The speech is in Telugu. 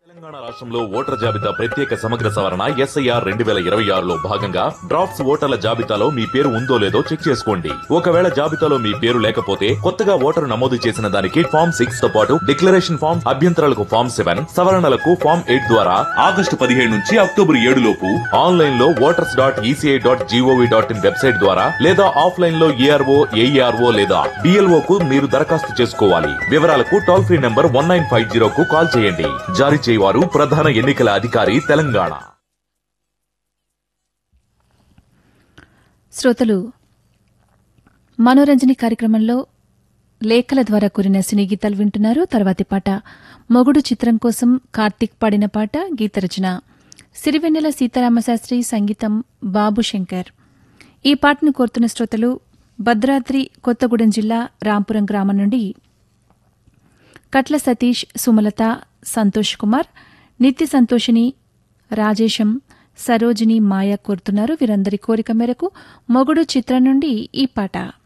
తెలంగాణ రాష్ట్రంలో ఓటర్ల జాబితా ప్రత్యేక సమగ్ర సవరణ ఎస్ఐఆర్ రెండు వేల ఇరవై ఆరులో భాగంగా డ్రాఫ్ట్స్ ఓటర్ల జాబితాలో మీ పేరు ఉందో లేదో చెక్ చేసుకోండి ఒకవేళ జాబితాలో మీ పేరు లేకపోతే కొత్తగా ఓటరు నమోదు చేసిన దానికి ఫామ్ సిక్స్ తో పాటు డిక్లరేషన్ ఫామ్ అభ్యంతరాలకు ఫామ్ సెవెన్ సవరణలకు ఫామ్ ఎయిట్ ద్వారా ఆగస్టు పదిహేడు నుంచి అక్టోబర్ ఏడు లోపు ఆన్లైన్ లో voters dot ECI dot GOV dot IN website ద్వారా లేదా ఆఫ్లైన్ లో ఏఆర్ఓ ఏఈఆర్ఓ లేదా డిఎల్ఓ కు మీరు దరఖాస్తు చేసుకోవాలి వివరాలకు toll free number one nine five zero కు కాల్ చేయండి జారీ చేయవారు ప్రధాన ఎన్నికల అధికారి తెలంగాణ శ్రోతలు మనోరంజని కార్యక్రమంలో లేఖల ద్వారా కూరిన సినీ గీతాలు వింటున్నారు తర్వాతి పాట మొగుడు చిత్రం కోసం కార్తీక్ పాడిన పాట గీతరచన సిరివెన్నెల సీతారామశాస్త్రి సంగీతం బాబు శంకర్ ఈ పాటను కోరుతున్న శ్రోతలు భద్రాద్రి కొత్తగూడెం జిల్లా రాంపురం గ్రామం నుండి కట్ల సతీష్ సుమలత సంతోష్ కుమార్ నిత్య సంతోషిని రాజేశం సరోజిని మాయ కోరుతున్నారు వీరందరి కోరిక మేరకు మొగుడు చిత్రం నుండి ఈ పాట